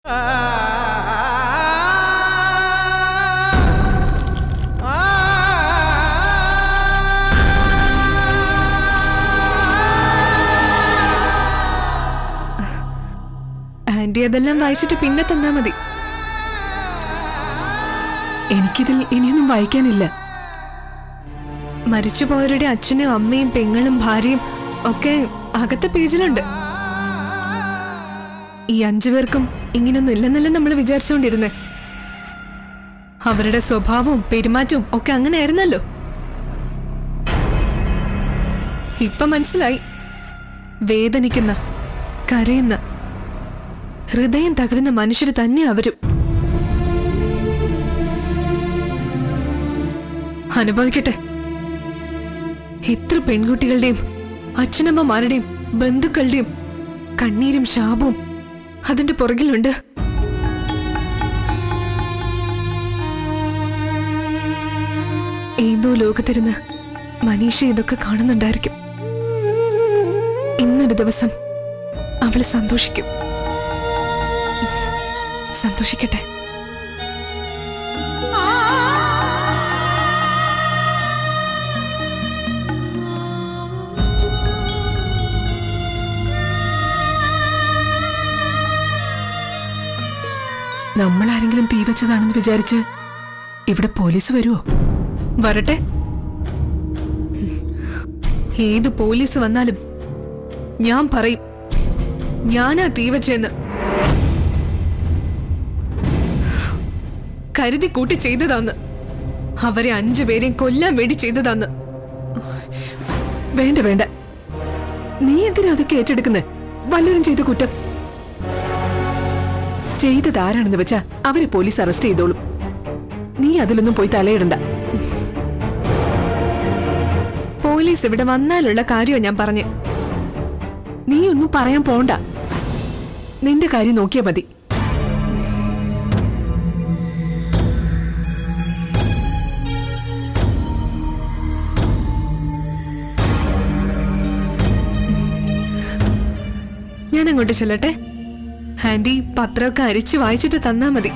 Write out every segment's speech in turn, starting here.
Anti അതെല്ലാം വായിച്ചിട്ട് പിന്നെ തന്നാ മതി എനിക്കിതിൽ ഇനിയൊന്നും വായിക്കാനില്ല മരിച്ചുപോയവരുടെ അച്ഛനും അമ്മയും പെങ്ങളും ഭാര്യയും ഒക്കെ അകത്തെ പേജിലുണ്ട് ഈ അഞ്ചു പേർക്കും ഇങ്ങനൊന്നും ഇല്ലെന്നല്ല നമ്മൾ വിചാരിച്ചുകൊണ്ടിരുന്നേ അവരുടെ സ്വഭാവവും പെരുമാറ്റവും ഒക്കെ അങ്ങനെയായിരുന്നല്ലോ ഇപ്പൊ മനസ്സിലായി വേദനിക്കുന്ന കരയുന്ന ഹൃദയം തകരുന്ന മനുഷ്യർ തന്നെ അവരും അനുഭവിക്കട്ടെ എത്ര പെൺകുട്ടികളുടെയും അച്ഛനമ്മമാരുടെയും ബന്ധുക്കളുടെയും കണ്ണീരും ശാപവും അതിന്റെ പുറകിലുണ്ട് ഏതോ ലോകത്തിരുന്ന് മനീഷ ഇതൊക്കെ കാണുന്നുണ്ടായിരിക്കും ഇന്നൊരു ദിവസം അവള് സന്തോഷിക്കും സന്തോഷിക്കട്ടെ നമ്മൾ ആരെങ്കിലും തീ വെച്ചതാണെന്ന് വിചാരിച്ച് ഇവിടെ പോലീസ് വരുമോ വരട്ടെ ഏത് പോലീസ് വന്നാലും ഞാൻ പറയും ഞാനാ തീ വെച്ചെന്ന് കരുതി കൂട്ടി ചെയ്തതാന്ന് അവരെ അഞ്ചു പേരെയും കൊല്ലാൻ വേണ്ടി ചെയ്തതാന്ന് വേണ്ട വേണ്ട നീ എന്തിനാ അതൊക്കെ ഏറ്റെടുക്കുന്നേ വല്ലതും ചെയ്ത കുറ്റം ചെയ്തത് ആരാണെന്ന് വെച്ചാ അവരെ പോലീസ് അറസ്റ്റ് ചെയ്തോളും നീ അതിലൊന്നും പോയി തലയിടണ്ട പോലീസ് ഇവിടെ വന്നാലുള്ള കാര്യമാണ് ഞാൻ പറഞ്ഞു നീ ഒന്നും പറയാൻ പോണ്ട നിന്റെ കാര്യം നോക്കിയാ മതി ഞാൻ അങ്ങോട്ട് ചെല്ലട്ടെ ആന്റി പത്രമൊക്കെ അരിച്ചു വായിച്ചിട്ട് തന്നാ മതി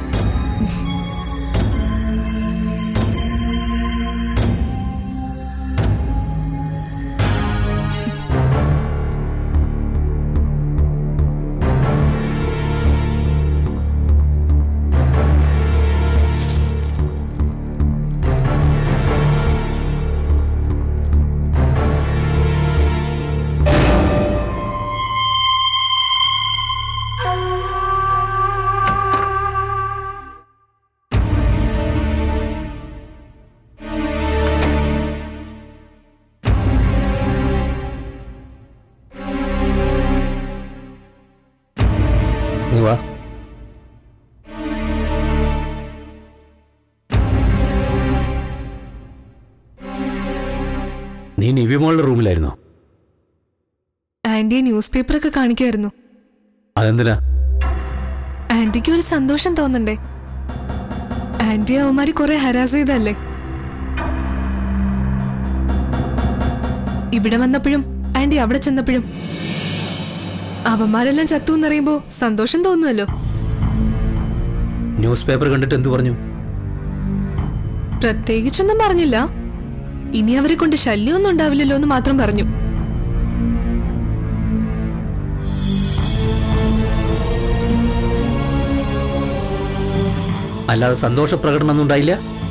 നീ വാ നീ നിവിമോളുടെ റൂമിലായിരുന്നോ ആന്റിയെ ന്യൂസ് പേപ്പറൊക്കെ കാണിക്കുമായിരുന്നു അതെന്തിനാ ആന്റിക്ക് ഒരു സന്തോഷം തോന്നണ്ടേ ആന്റി അവന്മാര് കുറെ ഹരാസ് ചെയ്തല്ലേ ഇവിടെ വന്നപ്പോഴും ആന്റി അവിടെ ചെന്നപ്പോഴും അവന്മാരെല്ലാം ചത്തു എന്നറിയുമ്പോ സന്തോഷം തോന്നുമല്ലോ ന്യൂസ് പേപ്പർ കണ്ടിട്ട് എന്തു പറഞ്ഞു പ്രത്യേകിച്ചൊന്നും പറഞ്ഞില്ല ഇനി അവരെ കൊണ്ട് ശല്യമൊന്നും ഉണ്ടാവില്ലല്ലോ എന്ന് മാത്രം പറഞ്ഞു അല്ലാതെ സന്തോഷ പ്രകടനമൊന്നും ഉണ്ടായില്ല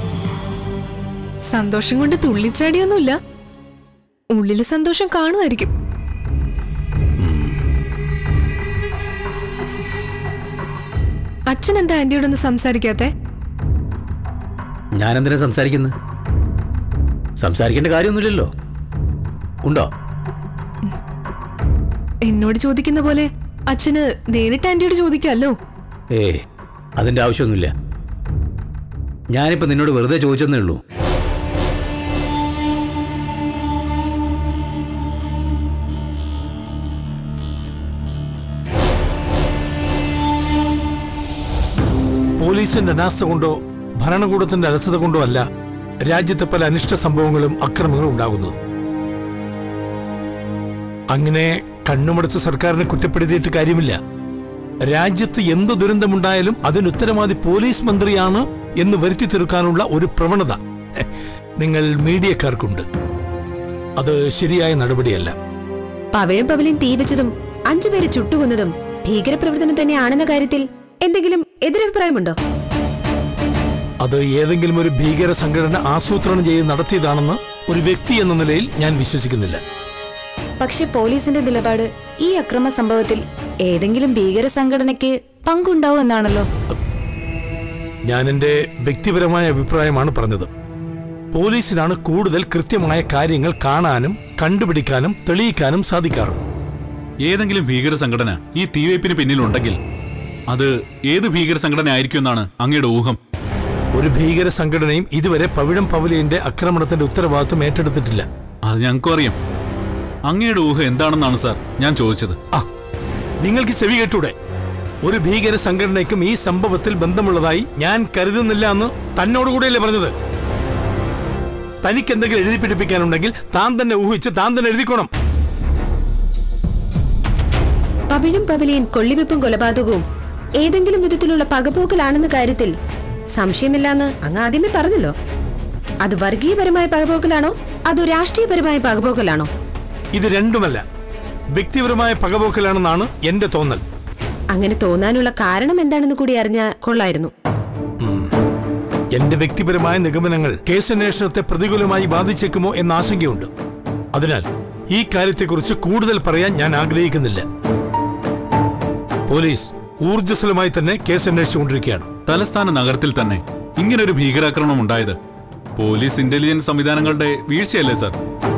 സന്തോഷം കൊണ്ട് തുള്ളിച്ചാടിയൊന്നുമില്ല ഉള്ളില് സന്തോഷം കാണുമായിരിക്കും അച്ഛൻ എന്താ ആന്റിയോടൊന്ന് സംസാരിക്കാത്തെ ഞാനെന്തിനാ സംസാരിക്കുന്നത് സംസാരിക്കേണ്ട കാര്യമൊന്നുമില്ലല്ലോ ഉണ്ടോ എന്നോട് ചോദിക്കുന്ന പോലെ അച്ഛന് നേരിട്ട് ആന്റിയോട് ചോദിക്കാമല്ലോ ഏ അതിന്റെ ആവശ്യമൊന്നുമില്ല ഞാനിപ്പോ നിന്നോട് വെറുതെ ചോദിച്ചെന്നേ ഉള്ളൂ പോലീസിന്റെ അനാസ്ഥ കൊണ്ടോ ഭരണകൂടത്തിന്റെ അലസത കൊണ്ടോ അല്ല രാജ്യത്തെ പല അനിഷ്ട സംഭവങ്ങളും അക്രമങ്ങളും ഉണ്ടാകുന്നത് അങ്ങനെ കണ്ണുമടച്ച സർക്കാരിനെ കുറ്റപ്പെടുത്തിയിട്ട് കാര്യമില്ല രാജ്യത്ത് എന്ത് ദുരന്തമുണ്ടായാലും അതിന് ഉത്തരവാദി പോലീസ് മന്ത്രിയാണ് എന്ന് വരുത്തി തീർക്കാനുള്ള ഒരു പ്രവണത ഹെ, നിങ്ങൾ മീഡിയക്കാർക്കുണ്ട് അത് ശരിയായ നടപടിയല്ല പവിഴം പവലിൻ തീ വെച്ചതും അഞ്ചുപേരെ ചുട്ടുകൊന്നതും ഭീകരപ്രവർത്തനം തന്നെയാണെന്ന കാര്യത്തിൽ എന്തെങ്കിലും എതിരഭിപ്രായമുണ്ടോ അത് ഏതെങ്കിലും ഒരു ഭീകര സംഘടന ആസൂത്രണം ചെയ്ത് നടത്തിയതാണെന്ന് ഒരു വ്യക്തി എന്ന നിലയിൽ ഞാൻ വിശ്വസിക്കുന്നില്ല പക്ഷെ പോലീസിന്റെ നിലപാട് ഈ അക്രമ സംഭവത്തിൽ ഏതെങ്കിലും ഭീകര സംഘടനയ്ക്ക് പങ്കുണ്ടാവും എന്നാണല്ലോ ഞാൻ എന്റെ വ്യക്തിപരമായ അഭിപ്രായമാണ് പറഞ്ഞത് പോലീസിനാണ് കൂടുതൽ കൃത്യമായ കാര്യങ്ങൾ കാണാനും കണ്ടുപിടിക്കാനും തെളിയിക്കാനും സാധിക്കാറ് ഏതെങ്കിലും ഭീകര സംഘടന ഈ തീവയ്പ്പിന് പിന്നിലുണ്ടെങ്കിൽ അത് ഏത് ഭീകര സംഘടന ആയിരിക്കും എന്നാണ് അങ്ങയുടെ ഊഹം ഒരു ഭീകര സംഘടനയും ഇതുവരെ പവിഴം പവലിയന്റെ ആക്രമണത്തിന്റെ ഉത്തരവാദിത്വം ഏറ്റെടുത്തിട്ടില്ല അത് ഞങ്ങൾക്കും അറിയാം അങ്ങയുടെ ഊഹം എന്താണെന്നാണ് സാർ ഞാൻ ചോദിച്ചത് ആ നിങ്ങൾക്ക് ചെവി കേട്ടൂടെ ഒരു ഭീകര സംഘടനയ്ക്കും ഈ സംഭവത്തിൽ ബന്ധമുള്ളതായി ഞാൻ കരുതുന്നില്ല എന്ന് തന്നോടുകൂടെയല്ലേ പറഞ്ഞത് തനിക്ക് എന്തെങ്കിലും എഴുതി പിടിപ്പിക്കാനുണ്ടെങ്കിൽ താൻ തന്നെ ഊഹിച്ച് താൻ തന്നെ എഴുതിക്കോണം പവിഴം പവലിയൻ കൊള്ളിവെപ്പും കൊലപാതകവും ഏതെങ്കിലും വിധത്തിലുള്ള പകപോക്കലാണെന്ന കാര്യത്തിൽ സംശയമില്ലാന്ന് അങ്ങ് ആദ്യമേ പറഞ്ഞല്ലോ അത് വർഗീയപരമായ പകപോക്കലാണോ അതോ രാഷ്ട്രീയപരമായ പകപോക്കലാണോ ഇത് രണ്ടുമല്ല വ്യക്തിപരമായ പകപോക്കലാണെന്നാണ് എന്റെ തോന്നൽ അങ്ങനെ തോന്നാനുള്ള കാരണം എന്താണെന്ന് കൂടി അറിഞ്ഞാൽ കൊള്ളായിരുന്നു എന്റെ വ്യക്തിപരമായ നിഗമനങ്ങൾ കേസന്വേഷണത്തെ പ്രതികൂലമായി ബാധിച്ചേക്കുമോ എന്ന ആശങ്കയുണ്ട് അതിനാൽ ഈ കാര്യത്തെക്കുറിച്ച് കൂടുതൽ പറയാൻ ഞാൻ ആഗ്രഹിക്കുന്നില്ല പോലീസ് ഊർജ്ജസ്വലമായി തന്നെ കേസ് അന്വേഷിച്ചുകൊണ്ടിരിക്കുകയാണ് തലസ്ഥാന നഗരത്തിൽ തന്നെ ഇങ്ങനൊരു ഭീകരാക്രമണം ഉണ്ടായത് പോലീസ് ഇന്റലിജൻസ് സംവിധാനങ്ങളുടെ വീഴ്ചയല്ലേ സാർ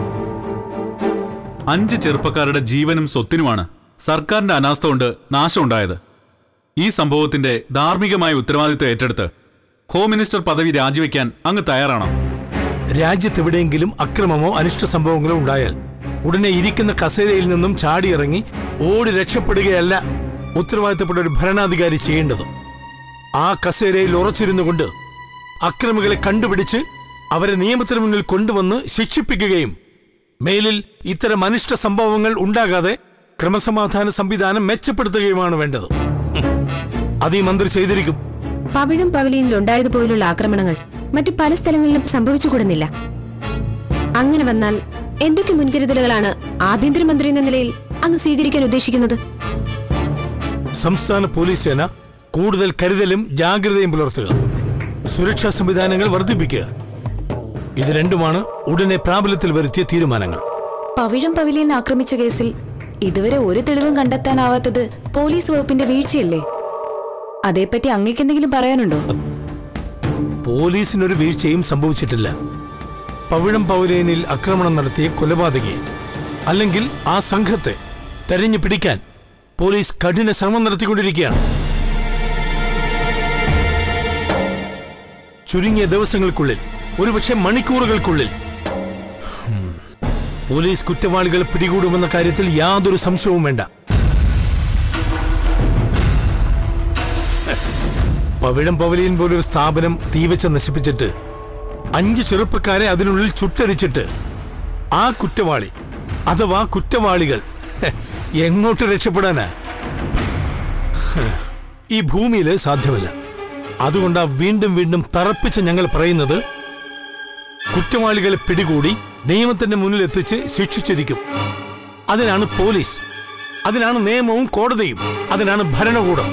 അഞ്ച് ചെറുപ്പക്കാരുടെ ജീവനും സ്വത്തിനുമാണ് സർക്കാരിന്റെ അനാസ്ഥ കൊണ്ട് നാശമുണ്ടായത് ഈ സംഭവത്തിന്റെ ധാർമ്മികമായ ഉത്തരവാദിത്വം ഏറ്റെടുത്ത് ഹോം മിനിസ്റ്റർ പദവി രാജിവെക്കാൻ അങ്ങ് തയ്യാറാണോ രാജ്യത്തെവിടെയെങ്കിലും അക്രമമോ അനിഷ്ട സംഭവങ്ങളോ ഉണ്ടായാൽ ഉടനെ ഇരിക്കുന്ന കസേരയിൽ നിന്നും ചാടിയിറങ്ങി ഓടി രക്ഷപ്പെടുകയല്ല ഉത്തരവാദിത്തപ്പെട്ട ഒരു ഭരണാധികാരി ചെയ്യേണ്ടത് ആ കസേരയിൽ ഉറച്ചിരുന്നു കൊണ്ട് അക്രമികളെ കണ്ടുപിടിച്ച് അവരെ നിയമത്തിന് മുന്നിൽ കൊണ്ടുവന്ന് ശിക്ഷിപ്പിക്കുകയും മേലിൽ ഇത്തരം അനിഷ്ട സംഭവങ്ങൾ ഉണ്ടാകാതെ ക്രമസമാധാന സംവിധാനം മെച്ചപ്പെടുത്തുകയുമാണ് വേണ്ടത് ഉം. അത് ഈ മന്ത്രി ചെയ്തിരിക്കും പവിഴം പവലിയനിൽ ഉണ്ടായതുപോലുള്ള ആക്രമണങ്ങൾ മറ്റു പല സ്ഥലങ്ങളിലും സംഭവിച്ചുകൂടുന്നില്ല അങ്ങനെ വന്നാൽ എന്തൊക്കെ മുൻകരുതലുകളാണ് ആഭ്യന്തരമന്ത്രി എന്ന നിലയിൽ അങ്ങ് സ്വീകരിക്കാൻ ഉദ്ദേശിക്കുന്നത് സംസ്ഥാന പോലീസ് സേന കൂടുതൽ കരുതലും ജാഗ്രതയും പുലർത്തുക സുരക്ഷാ സംവിധാനങ്ങൾ വർദ്ധിപ്പിക്കുക ഇത് രണ്ടുമാണ് ഉടനെ പ്രാബല്യത്തിൽ വരുത്തിയ തീരുമാനങ്ങൾ പവിഴം പവിലിയൻ ആക്രമിച്ച കേസിൽ ഇതുവരെ ഒരു തെളിവും കണ്ടെത്താനാവാത്തത് പോലീസ് വകുപ്പിന്റെ വീഴ്ചയല്ലേ അതേപ്പറ്റി അങ്ങേക്ക് എന്തെങ്കിലും പറയാനുണ്ടോ പോലീസിനൊരു വീഴ്ചയും സംഭവിച്ചിട്ടില്ല പവിഴം പൗലേനിൽ ആക്രമണം നടത്തിയ കൊലപാതകയെ അല്ലെങ്കിൽ ആ സംഘത്തെ തെരഞ്ഞു പിടിക്കാൻ പോലീസ് കഠിന ശ്രമം നടത്തിക്കൊണ്ടിരിക്കുകയാണ് ചുരുങ്ങിയ ദിവസങ്ങൾക്കുള്ളിൽ ഒരുപക്ഷെ മണിക്കൂറുകൾക്കുള്ളിൽ ഉം, പോലീസ് കുറ്റവാളികളെ പിടികൂടുമെന്ന കാര്യത്തിൽ യാതൊരു സംശയവും വേണ്ട പവിഴം പവലിയൻ പോലൊരു സ്ഥാപനം തീവച്ച് നശിപ്പിച്ചിട്ട് അഞ്ച് ചെറുപ്പക്കാരെ അതിനുള്ളിൽ ചുട്ടരിച്ചിട്ട് ആ കുറ്റവാളി അഥവാ കുറ്റവാളികൾ ഹെ, എങ്ങോട്ട് രക്ഷപ്പെടാനാ ഹെ, ഈ ഭൂമിയിൽ സാധ്യമല്ല അതുകൊണ്ടാ വീണ്ടും വീണ്ടും തറപ്പിച്ച് ഞങ്ങൾ പറയുന്നത് കുറ്റവാളികളെ പിടികൂടി നിയമത്തിന്റെ മുന്നിൽ എത്തിച്ച് ശിക്ഷിച്ചിരിക്കും അതിനാണ് പോലീസ് അതിനാണ് നിയമവും കോടതിയും അതിനാണ് ഭരണകൂടം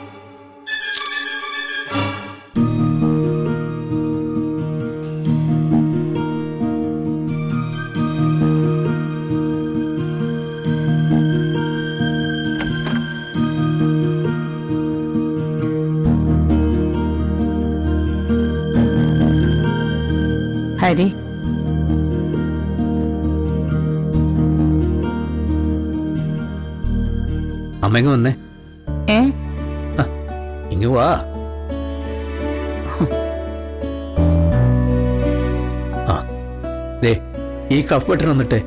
ഹരി അമ്മ ഇങ്ങ് വന്നേ ഏ ഇങ്ങ് വാ ആ ദേ ഈ കഫ് ബട്ടൺ വന്നിട്ടെ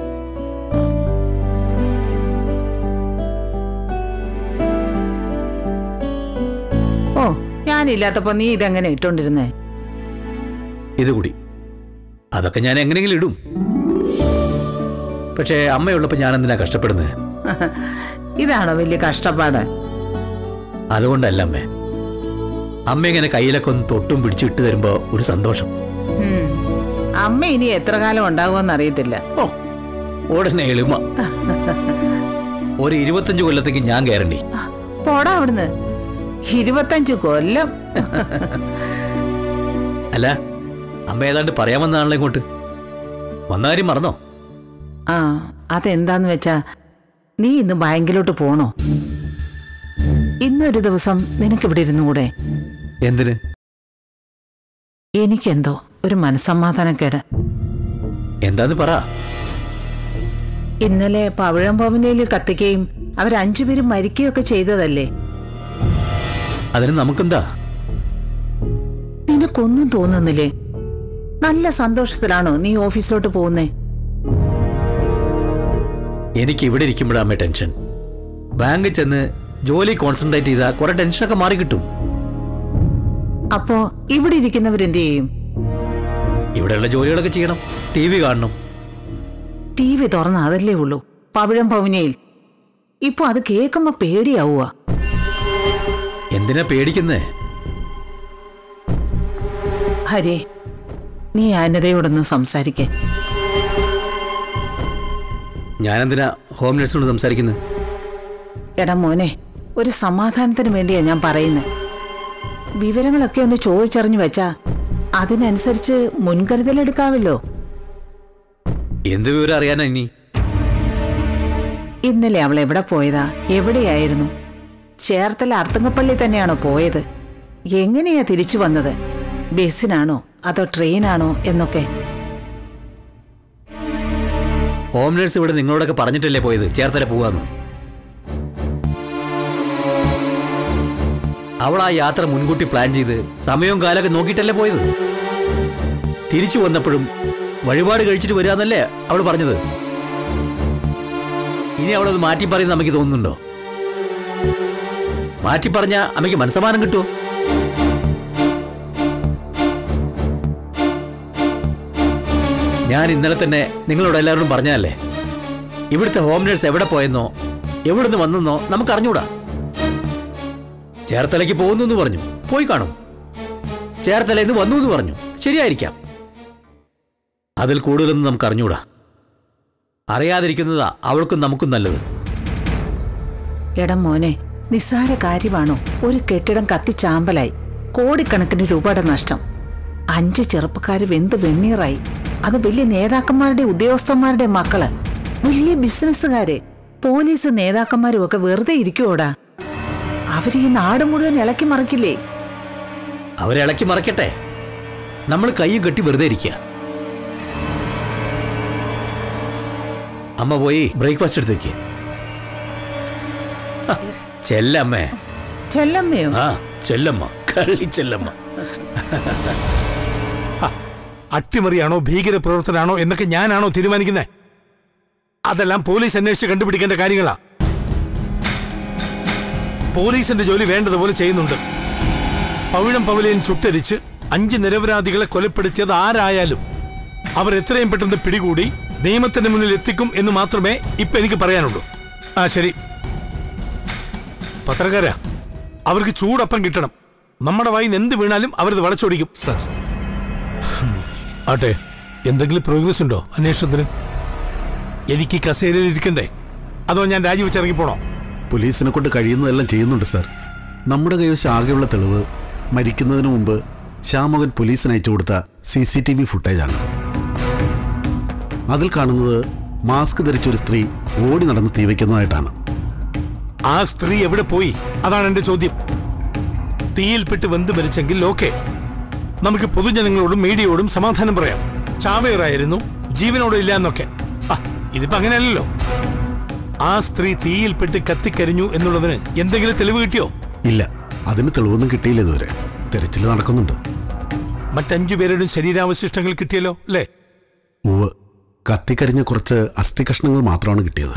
ഓ ഞാനില്ലാത്തപ്പോ നീ ഇതെങ്ങനെ ഇട്ടോണ്ടിരുന്നേ ഇത് കൂടി അതൊക്കെ ഞാൻ എങ്ങനെയെങ്കിലും ഇടും പക്ഷേ അമ്മയുള്ളപ്പോൾ ഞാൻ എന്തിനാ കഷ്ടപ്പെടുന്നത് ഇതാണോ വലിയ കഷ്ടപ്പാട് അതുകൊണ്ടല്ല അമ്മേ അമ്മ ഇങ്ങനെ കയ്യിലൊക്കെ ഒന്ന് തൊട്ടും പിടിച്ചിട്ട് തരുമ്പോ ഒരു സന്തോഷം ഉം. അമ്മ ഇനി എത്ര കാലം ഉണ്ടാകുമെന്ന് അറിയത്തില്ല ഓ ഉടനെ എളിമ ഒരു ഇരുപത്തഞ്ച് കൊല്ലത്തേക്ക് ഞാൻ കയറണ്ടി പോടാ അവിടുന്ന് ഇരുപത്തഞ്ച് കൊല്ലം അല്ല അമ്മ ഏതാണ്ട് പറയാമെന്നാണല്ലോ ഇങ്ങോട്ട് വന്ന കാര്യം മറന്നോ ആ അതെന്താന്ന് വെച്ചാ നീ ഇന്ന് ബാങ്കിലോട്ട് പോണോ ഇന്നൊരു ദിവസം നിനക്കിവിടെ ഇരുന്നുകൂടെ എന്തിന് എനിക്കെന്തോ ഒരു മനസ്സമാധാനക്കേട് എന്താന്ന് പറ ഇന്നലെ പവിഴം ഭവനയിൽ കത്തിക്കുകയും അവർ അഞ്ചുപേരും മരിക്കുകയൊക്കെ ചെയ്തതല്ലേ അതിന് നമുക്കെന്താ നിനക്കൊന്നും തോന്നുന്നില്ലേ നല്ല സന്തോഷത്തിലാണോ നീ ഓഫീസിലോട്ട് പോകുന്നേ എനിക്ക് ഇവിടെ ഇരിക്കുമ്പോഴാ അമ്മ ടെൻഷൻ ബാങ്കിൽ ചെന്ന് ജോലി കോൺസെൻട്രേറ്റ് ചെയ്താൽ കുറെ ടെൻഷനൊക്കെ മാറി കിട്ടും അപ്പോ ഇവിടെ ഇരിക്കുന്നവരെന്ത് ചെയ്യും ഇവിടെയുള്ള ജോലികളൊക്കെ ചെയ്യണം ടി വി കാണണം ടി വി തുറന്ന അതല്ലേ ഉള്ളൂ പവിഴം ഭവനയിൽ ഇപ്പൊ അത് കേൾക്കുമ്പോ പേടിയാവുക എന്തിനാ പേടിക്കുന്നേ ഹരേ നീ അനതയോടൊന്ന് സംസാരിക്കേ ഞാനെന്തിനാ ഹോം നഴ്സിനോട് സംസാരിക്കുന്നത് എടാ മോനെ ഒരു സമാധാനത്തിന് വേണ്ടിയാ ഞാൻ പറയുന്നത് വിവരങ്ങളൊക്കെ ഒന്ന് ചോദിച്ചറിഞ്ഞു വെച്ചാ അതിനനുസരിച്ച് മുൻകരുതലെടുക്കാവല്ലോ എന്ത് വിവരം അറിയാനാ ഇനി ഇന്നലെ അവൾ എവിടെ പോയതാ എവിടെയായിരുന്നു ചേർത്തല അർത്തങ്കപ്പള്ളി തന്നെയാണോ പോയത് എങ്ങനെയാ തിരിച്ചു വന്നത് ബസ്സിനാണോ അതോ ട്രെയിനാണോ എന്നൊക്കെ ഹോം നഴ്സ് ഇവിടെ നിങ്ങളോടൊക്കെ പറഞ്ഞിട്ടല്ലേ പോയത് ചേർത്തല പോവാന്ന് അവൾ ആ യാത്ര മുൻകൂട്ടി പ്ലാൻ ചെയ്ത് സമയവും കാലമൊക്കെ നോക്കിയിട്ടല്ലേ പോയത് തിരിച്ചു വന്നപ്പോഴും വഴിപാട് കഴിച്ചിട്ട് വരികയെന്നല്ലേ അവൾ പറഞ്ഞത് ഇനി അവളത് മാറ്റി പറയുന്ന അമ്മയ്ക്ക് തോന്നുന്നുണ്ടോ മാറ്റി പറഞ്ഞ അമ്മയ്ക്ക് മനസ്സമാനം കിട്ടുമോ ഞാൻ ഇന്നലെ തന്നെ നിങ്ങളോട് എല്ലാവരോടും പറഞ്ഞതല്ലേ ഇവിടുത്തെ ഹോം നേഴ്സ് എവിടെ പോയെന്നോ എവിടുന്ന് വന്നെന്നോ നമുക്ക് അറിഞ്ഞൂടാ ചേർത്തലയ്ക്ക് പോകുന്നു എന്ന് പറഞ്ഞു പോയി കാണും ചേർത്തലയിൽ നിന്ന് വന്നു എന്ന് പറഞ്ഞു ശരിയായിരിക്കാം അതിൽ കൂടുതലൊന്നും നമുക്ക് അറിഞ്ഞൂടാ അറിയാതിരിക്കുന്നതാ അവൾക്കും നമുക്കും നല്ലത് എടാ മോനെ നിസ്സാര കാര്യമാണോ ഒരു കെട്ടിടം കത്തിച്ചാമ്പലായി കോടിക്കണക്കിന് രൂപയുടെ നഷ്ടം അഞ്ച് ചെറുപ്പക്കാര് വെന്ത് വെണ്ണീറായി അത് വലിയ നേതാക്കന്മാരുടെ ഉദ്യോഗസ്ഥന്മാരുടെ മക്കള് വലിയ ബിസിനസ്സുകാര് പോലീസ് നേതാക്കന്മാരും ഒക്കെ വെറുതെ ഇരിക്കുവോടാ അവര് ഈ നാട് മുഴുവൻ ഇളക്കി മറിക്കില്ലേ അവരെ ഇളക്കി മറക്കട്ടെ നമ്മൾ കൈയും കെട്ടി വെറുതെ ഇരിക്കുക അമ്മ പോയി ബ്രേക്ക്ഫാസ്റ്റ് എടുത്ത് വെക്കുക ചെല്ലമ്മേ ചെല്ലമ്മയോ ആ ചെല്ലമ്മ കള്ളി ചെല്ലമ്മ അട്ടിമറിയാണോ ഭീകര പ്രവർത്തനാണോ എന്നൊക്കെ ഞാനാണോ തീരുമാനിക്കുന്നത് അതെല്ലാം പോലീസ് അന്വേഷിച്ച് കണ്ടുപിടിക്കേണ്ട കാര്യങ്ങളാ പോലീസിന്റെ ജോലി വേണ്ടതുപോലെ ചെയ്യുന്നുണ്ട് പവിഴം പവലിയൻ ചുട്ടരിച്ച് അഞ്ച് നിരപരാധികളെ കൊലപ്പെടുത്തിയത് ആരായാലും അവർ എത്രയും പെട്ടെന്ന് പിടികൂടി നിയമത്തിന്റെ മുന്നിൽ എത്തിക്കും എന്ന് മാത്രമേ ഇപ്പൊ എനിക്ക് പറയാനുള്ളൂ ആ ശരി പത്രക്കാരാ അവർക്ക് ചൂടപ്പം കിട്ടണം നമ്മുടെ വായിന്ന് എന്ത് വീണാലും അവരത് വളച്ചൊടിക്കും സർ ആട്ടെ എന്തെങ്കിലും പ്രോഗ്രസ് ഉണ്ടോ അന്വേഷണത്തിന് എനിക്ക് ഈ കസേരയിൽ ഇരിക്കണ്ടേ അതോ ഞാൻ രാജിവെച്ചിറങ്ങി പോണോ പോലീസിനെ കൊണ്ട് കഴിയുന്നതെല്ലാം ചെയ്യുന്നുണ്ട് സാർ നമ്മുടെ കൈവശം ആകെയുള്ള തെളിവ് മരിക്കുന്നതിന് മുമ്പ് ശ്യാമകൻ പോലീസിന് അയച്ചു കൊടുത്ത സി സി ടി വി ഫുട്ടേജാണ് അതിൽ കാണുന്നത് മാസ്ക് ധരിച്ച ഒരു സ്ത്രീ ഓടി നടന്ന് തീ വയ്ക്കുന്നതായിട്ടാണ് ആ സ്ത്രീ എവിടെ പോയി അതാണ് എന്റെ ചോദ്യം തീയിൽപ്പെട്ട് വെന്ത് മരിച്ചെങ്കിൽ ഓക്കെ നമുക്ക് പൊതുജനങ്ങളോടും മീഡിയയോടും സമാധാനം പറയാം ചാവേറായിരുന്നു ജീവനോടെ ഇല്ല എന്നൊക്കെ ആ, ഇതിപ്പോ അങ്ങനെയല്ലല്ലോ ആ സ്ത്രീ തീയിൽപ്പെട്ട് കത്തിക്കരിഞ്ഞു എന്നുള്ളതിന് എന്തെങ്കിലും തെളിവ് കിട്ടിയോ ഇല്ല അതിന് തെളിവൊന്നും കിട്ടിയില്ല ഇതുവരെ തെരച്ചിൽ നടക്കുന്നുണ്ട് മറ്റഞ്ചു പേരുടെയും ശരീരാവശിഷ്ടങ്ങൾ കിട്ടിയല്ലോ അല്ലേ ഉവ് കത്തിക്കരിഞ്ഞ കുറച്ച് അസ്ഥി കഷ്ണങ്ങൾ മാത്രമാണ് കിട്ടിയത്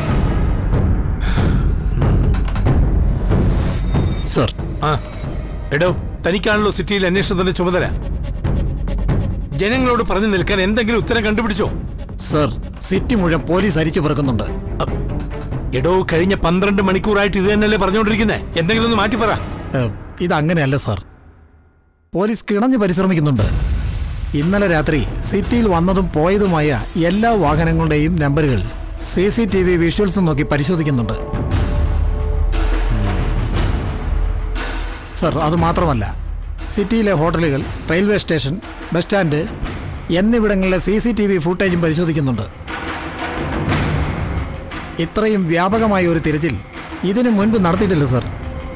സർ ആ എടോ തനിക്കാണല്ലോ സിറ്റിയിൽ അന്വേഷണത്തിന്റെ ചുമതല ജനങ്ങളോട് പറഞ്ഞു നിൽക്കാൻ എന്തെങ്കിലും ഉത്തരം കണ്ടുപിടിച്ചോ സർ സിറ്റി മുഴുവൻ പോലീസ് അരിച്ചു പിറക്കുന്നുണ്ട് എടോ കഴിഞ്ഞ പന്ത്രണ്ട് മണിക്കൂറായിട്ട് ഇത് തന്നെയല്ലേ പറഞ്ഞുകൊണ്ടിരിക്കുന്നേ എന്തെങ്കിലും ഒന്ന് മാറ്റി പറ ഏ, ഇതങ്ങനെയല്ല സാർ പോലീസ് കിണഞ്ഞ് പരിശ്രമിക്കുന്നുണ്ട് ഇന്നലെ രാത്രി സിറ്റിയിൽ വന്നതും പോയതുമായ എല്ലാ വാഹനങ്ങളുടെയും നമ്പറുകൾ C C T V visuals നോക്കി പരിശോധിക്കുന്നുണ്ട് സർ അത് മാത്രമല്ല സിറ്റിയിലെ ഹോട്ടലുകൾ റെയിൽവേ സ്റ്റേഷൻ ബസ് സ്റ്റാൻഡ് എന്നിവിടങ്ങളിലെ സി സി ടി വി ഫുട്ടേജും പരിശോധിക്കുന്നുണ്ട് ഇത്രയും വ്യാപകമായ ഒരു തിരച്ചിൽ ഇതിനു മുൻപ് നടത്തിയിട്ടില്ല സർ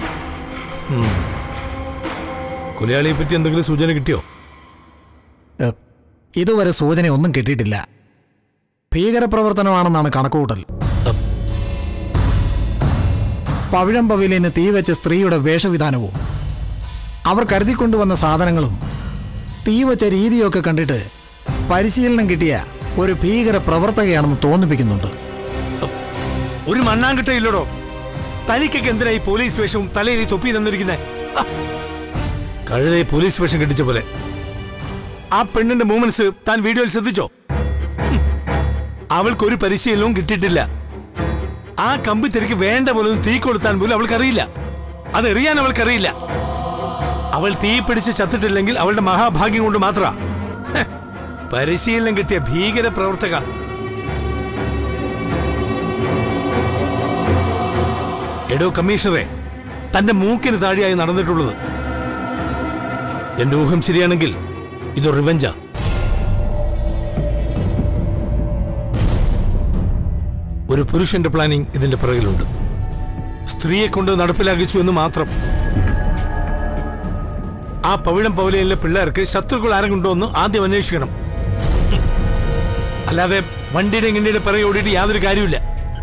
കൊലയാളിയെ പറ്റി എന്തെങ്കിലും സൂചന കിട്ടിയോ ഏ, ഇതുവരെ സൂചനയൊന്നും കിട്ടിയിട്ടില്ല ഭീകരപ്രവർത്തനമാണെന്നാണ് കണക്കുകൂട്ടൽ പവിഴം പവിലിന് തീവെച്ച സ്ത്രീയുടെ വേഷവിധാനവും അവർ കരുതിക്കൊണ്ടുവന്ന സാധനങ്ങളും തീവച്ച രീതിയൊക്കെ കണ്ടിട്ട് പരിശീലനം കിട്ടിയ ഒരു ഭീകര പ്രവർത്തകയാണെന്ന് തോന്നിപ്പിക്കുന്നുണ്ട് ഒരു മണ്ണാങ്കട്ട ഇല്ലടോ തനിക്കൊക്കെ എന്തിനാ ഈ പോലീസ് വേഷവും തലയിൽ ഈ തൊപ്പി തന്നിരിക്കുന്നേ ആ. കഴുതയെ പോലീസ് വേഷം കെട്ടിച്ച പോലെ ആ പെണ്ണിന്റെ മൂവ്മെന്റ്സ് താൻ വീഡിയോയിൽ ശ്രദ്ധിച്ചോ ഹും. അവൾക്കൊരു പരിശീലനവും കിട്ടിയിട്ടില്ല ആ കമ്പിത്തിരക്ക് വേണ്ട പോലെ ഒന്ന് തീ കൊടുത്താൻ പോലും അവൾക്കറിയില്ല അതെറിയാൻ അവൾക്കറിയില്ല അവൾ തീ പിടിച്ച് ചത്തിട്ടില്ലെങ്കിൽ അവളുടെ മഹാഭാഗ്യം കൊണ്ട് മാത്ര പരിശീലനം കിട്ടിയ ഭീകര പ്രവർത്തക എടോ കമ്മീഷണറെ തന്റെ മൂക്കിന് താഴെയായി നടന്നിട്ടുള്ളത് എന്റെ ഊഹം ശരിയാണെങ്കിൽ ഇത് റിവഞ്ചാ ഒരു പുരുഷന്റെ പ്ലാനിംഗ് ഇതിന്റെ പിറകിലുണ്ട് സ്ത്രീയെ കൊണ്ട് നടപ്പിലാക്കിച്ചു എന്ന് മാത്രം ആ പവിഴം പവലയിലെ പിള്ളേർക്ക് ശത്രുക്കൾ ആരെങ്കിലും എന്ന് ആദ്യം അന്വേഷിക്കണം അല്ലാതെ വണ്ടിയുടെ ഇങ്ങനെ പിറകെ ഓടിയിട്ട് യാതൊരു കാര്യമില്ല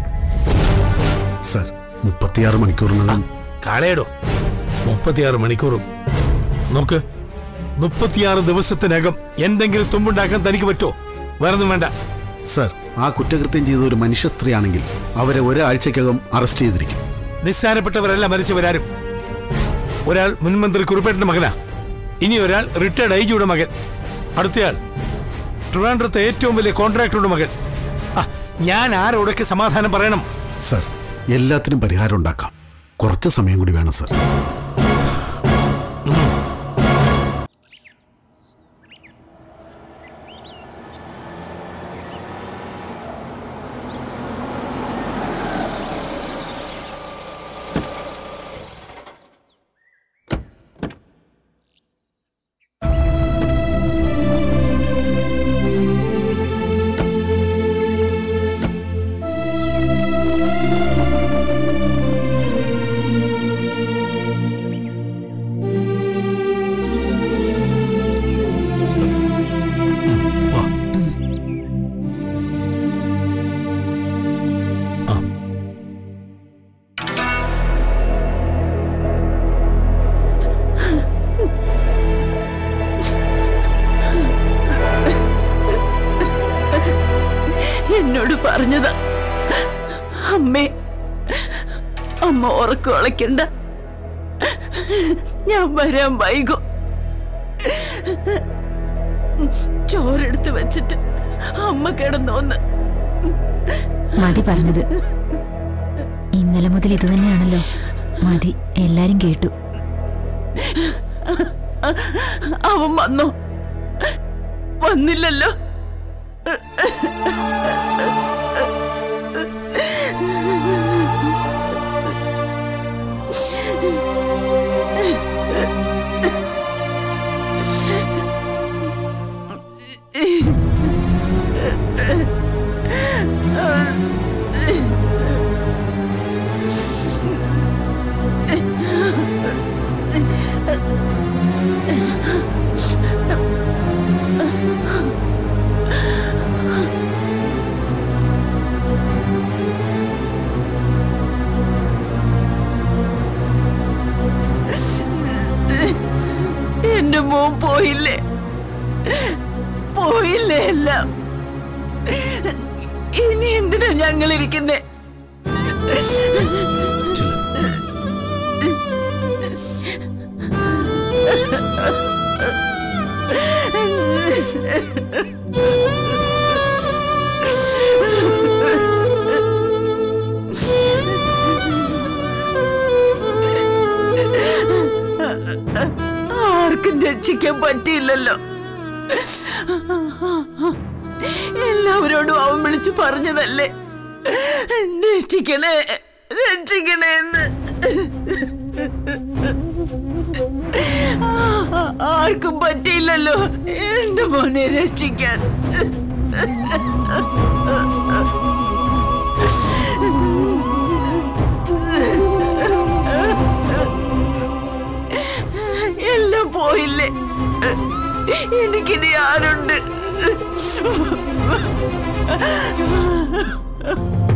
സർ മുപ്പത്തിയാറ് മണിക്കൂറിനകം കാളയടോ മുപ്പത്തിയാറ് മണിക്കൂറും നോക്ക് മുപ്പത്തിയാറ് ദിവസത്തിനകം എന്തെങ്കിലും തുമ്പുണ്ടാക്കാൻ തനിക്ക് പറ്റോ വേറൊന്നും വേണ്ട സർ ആ കുറ്റകൃത്യം ചെയ്ത ഒരു മനുഷ്യ സ്ത്രീയാണെങ്കിൽ അവരെ ഒരാഴ്ചക്കകം അറസ്റ്റ് ചെയ്തിരിക്കും നിസ്സാരപ്പെട്ടവരല്ല മരിച്ചവരാരും ഒരാൾ മുൻമന്ത്രി കുറുപ്പേട്ടന്റെ മകനാ ഇനി ഒരാൾ റിട്ടയർഡ് ഐജിയുടെ മകൻ അടുത്തയാൾ ട്രിവാൻഡ്രത്തെ ഏറ്റവും വലിയ കോൺട്രാക്ടറുടെ മകൻ ആ, ഞാൻ ആരോടൊക്കെ സമാധാനം പറയണം സർ എല്ലാത്തിനും പരിഹാരം ഉണ്ടാക്കാം കുറച്ച് സമയം കൂടി വേണം സർ എന്നോട് പറഞ്ഞതാ അമ്മേ അമ്മ ഉറക്കം ഒളയ്ക്കണ്ട ഞാൻ വരാൻ വൈകും ചോരെടുത്ത് വെച്ചിട്ട് അമ്മ കിടന്നോന്ന് മതി പറഞ്ഞത് ഇന്നലെ മുതൽ ഇത് തന്നെയാണല്ലോ മതി എല്ലാരും കേട്ടു അവൻ വന്നോ വന്നില്ലല്ലോ എന്റെ മോൻ പോയില്ലേ പോയില്ലേ എല്ലാം ഇനി എന്തിനാ ഞങ്ങൾ ഇരിക്കുന്നേ രക്ഷിക്കാൻ പറ്റിയില്ലല്ലോ എല്ലാവരോടും അവൻ വിളിച്ചു പറഞ്ഞതല്ലേ രക്ഷിക്കണേ രക്ഷിക്കണേ എന്ന് ആ- ആർക്കും പറ്റിയില്ലല്ലോ എന്റെ മോനെ രക്ഷിക്കാൻ എല്ലാം പോയില്ലേ എനിക്കിനി ആരുണ്ട്